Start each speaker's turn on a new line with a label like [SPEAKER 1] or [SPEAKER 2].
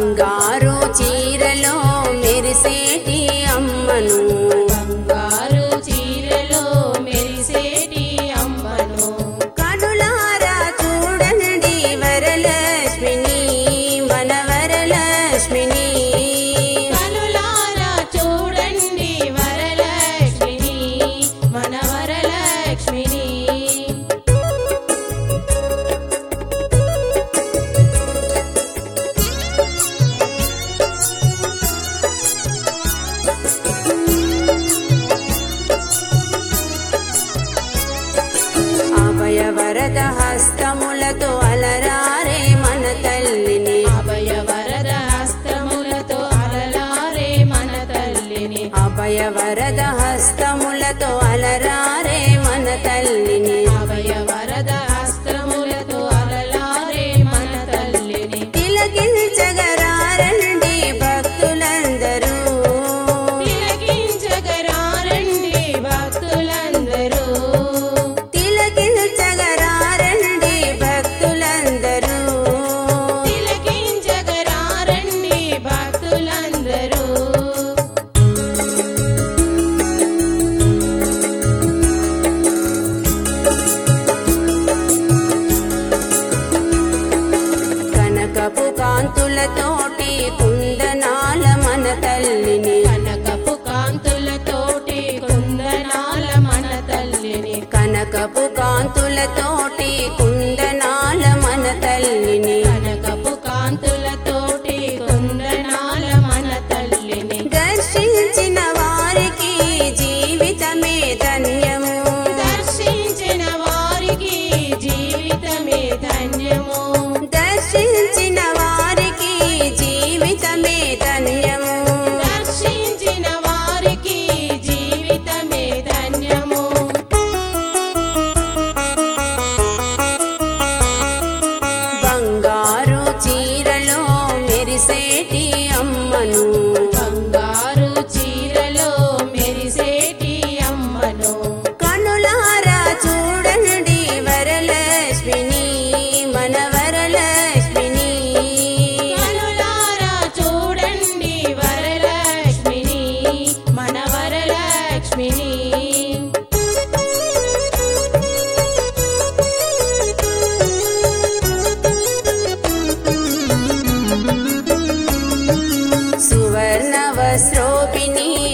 [SPEAKER 1] బంగారు చీరలో మెరిసేటి అమ్మను
[SPEAKER 2] బంగారు చీరలో మెరిసేటి అమ్మను
[SPEAKER 1] కనులారా చూడండి వరలక్ష్మిని మన వరలక్ష్మిని
[SPEAKER 2] కనులారా చూడండి వరలక్ష్మిని మన వరలక్ష్మిని
[SPEAKER 1] అభయ వరద హస్తములతో అలరారే మన తల్లిని
[SPEAKER 2] అభయ వరద హస్తములతో అలలారే మన తల్లిని
[SPEAKER 1] అభయ వరద హస్తములతో అలరారే మన తల్లిని
[SPEAKER 2] అభయ వరద హస్తములతో అలలారే మన తల్లిని
[SPEAKER 1] తిలకించగరారండి భక్తులందరూ
[SPEAKER 2] తిలకించగరారండి భక్తులందరూ
[SPEAKER 1] తిలకించగరారండి భక్తులందరూ
[SPEAKER 2] తిలకించగరారండి భక్తులందరూ
[SPEAKER 1] కనకపు కాంతులతోటి కుందనాల మన తల్లిని
[SPEAKER 2] కనకపు కాంతులతోటి కుందనాల మన తల్లిని
[SPEAKER 1] కనకపు కాంతులతోటి కుందనాల మన తల్లిని
[SPEAKER 2] కనకపు కాంతులతోటి కుందనాల మన తల్లిని
[SPEAKER 1] దర్శించిన వారికి జీవితమే ధన్యము
[SPEAKER 2] దర్శించిన వారికి జీవితమే ధన్యము
[SPEAKER 1] దర్శించిన వారికి జీవితమే ధన్యము
[SPEAKER 2] దర్శించిన వారికి జీవితమే ధన్యము
[SPEAKER 1] బంగారు చీరలో మెరిసేటి అమ్మను
[SPEAKER 2] బంగారు చీరలో మెరిసేటి అమ్మను
[SPEAKER 1] కనులారా చూడండి వరలక్ష్మిని మన వరలక్ష్మిని
[SPEAKER 2] కనులారా చూడండి వరలక్ష్మిని మన వరలక్ష్మిని
[SPEAKER 1] సువర్ణ వస్త్రోపిణి